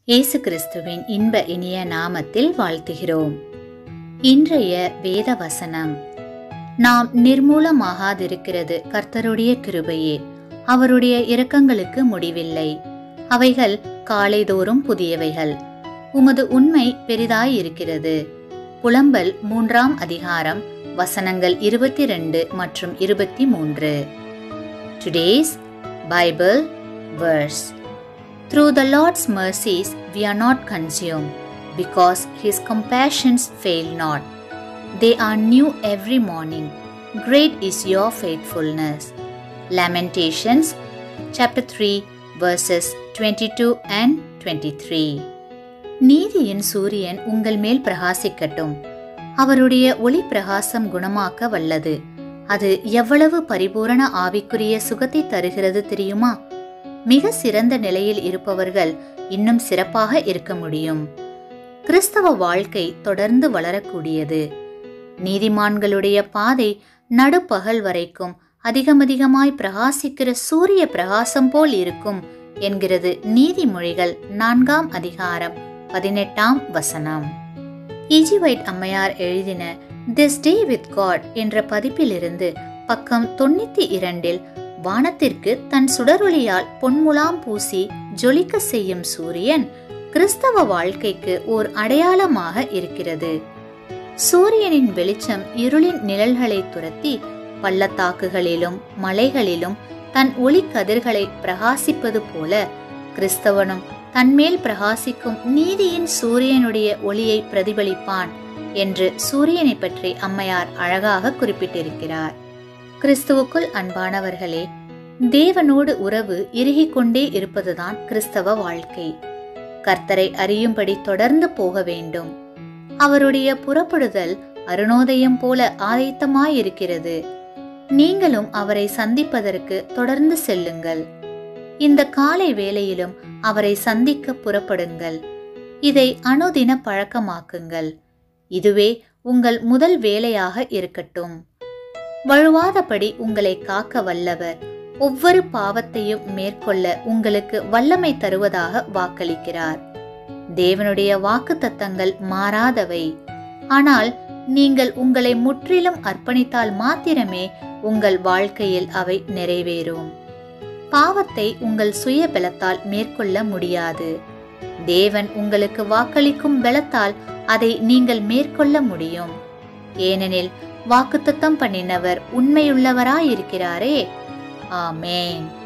இயேசு கிறிஸ்துவின் இன்ப இனிய நாமத்தில் வாழ்த்துகிறோம் இன்றைய வேத வசனம் நாம் நிர்மூலமாகாதிருக்கிறது கர்த்தருடைய கிருபையே அவருடைய இரக்கங்களுக்கு முடிவில்லை அவைகள் காலைதோறும் புதியவைகள் உமது உண்மை பெரிதாயிருக்கிறது புலம்பல் மூன்றாம் அதிகாரம் வசனங்கள் இருபத்தி ரெண்டு மற்றும் இருபத்தி மூன்று today's Bible verse Through the Lord's mercies we are not consumed, because his compassions fail not. They are new every morning. Great is your faithfulness. Lamentations chapter 3 verses 22 and 23. நீதியின் சூரியன் உங்கள் மேல் பிரகாசிக்கட்டும் அவருடைய ஒளி பிரகாசம் குணமாக்க வல்லது அது எவ்வளவு பரிபூரண ஆவிக்குரிய சுகத்தை தருகிறது தெரியுமா மிக சிறந்த நிலையில் இருப்பவர்கள் இன்னும் சிறப்பாக இருக்க முடியும் கிறிஸ்தவ வாழ்க்கை தொடர்ந்து வளரக்கூடியது நீதிமான்களுடைய பாதை நடுப்பகல் வரைக்கும் அதிகமதிகமாய் பிரகாசிக்கிற சூரிய பிரகாசம் போல் இருக்கும் என்கிறது நீதிமொழிகள் நான்காம் அதிகாரம் பதினெட்டாம் வசனம் இஜிவைட் அம்மையார் எழுதின திஸ் டே வித் காட் என்ற பதிப்பிலிருந்து பக்கம் தொண்ணூத்தி இரண்டில் வானத்திற்கு தன் சுடரொளியால் பொன்முலாம் பூசி ஜொலிக்க செய்யும் சூரியன் கிறிஸ்தவ வாழ்க்கைக்கு ஓர் அடையாளமாக இருக்கிறது சூரியனின் வெளிச்சம் இருளின் நிழல்களை துரத்தி பள்ளத்தாக்குகளிலும் மலைகளிலும் தன் ஒளி கதிர்களை பிரகாசிப்பது போல கிறிஸ்தவனும் தன்மேல் பிரகாசிக்கும் நீதியின் சூரியனுடைய ஒளியை பிரதிபலிப்பான் என்று சூரியனை பற்றி அம்மையார் அழகாக குறிப்பிட்டிருக்கிறார் கிறிஸ்துவுக்குள் அன்பானவர்களே தேவனோடு உறவு இறுகிக் கொண்டே இருப்பதுதான் கிறிஸ்தவ வாழ்க்கை கர்த்தரை அறியும்படி தொடர்ந்து போக வேண்டும் அவருடைய புறப்படுதல் அருணோதயம் போல ஆயத்தமாயிருக்கிறது நீங்களும் அவரை சந்திப்பதற்கு தொடர்ந்து செல்லுங்கள் இந்த காலை வேளையிலும் அவரை சந்திக்க புறப்படுங்கள் இதை அனுதின பழக்கமாக்குங்கள் இதுவே உங்கள் முதல் வேலையாக இருக்கட்டும் வழுவாதபடி உங்களை காக்க வல்லவர் ஒவ்வொரு பாவத்தையும் மேற்கொள்ள உங்களுக்கு வல்லமை தருவதாக வாக்களிக்கிறார் தேவனுடைய வாக்கு தத்தங்கள் மாறாதவை ஆனால் நீங்கள் உங்களை முற்றிலும் அர்ப்பணித்தால் மாத்திரமே உங்கள் வாழ்க்கையில் அவை நிறைவேறும் பாவத்தை உங்கள் சுய பலத்தால் மேற்கொள்ள முடியாது தேவன் உங்களுக்கு வாக்களிக்கும் பலத்தால் அதை நீங்கள் மேற்கொள்ள முடியும் ஏனெனில் வாக்குத்தத்தம் பண்ணினவர் உண்மையுள்ளவராயிருக்கிறாரே ஆமேன்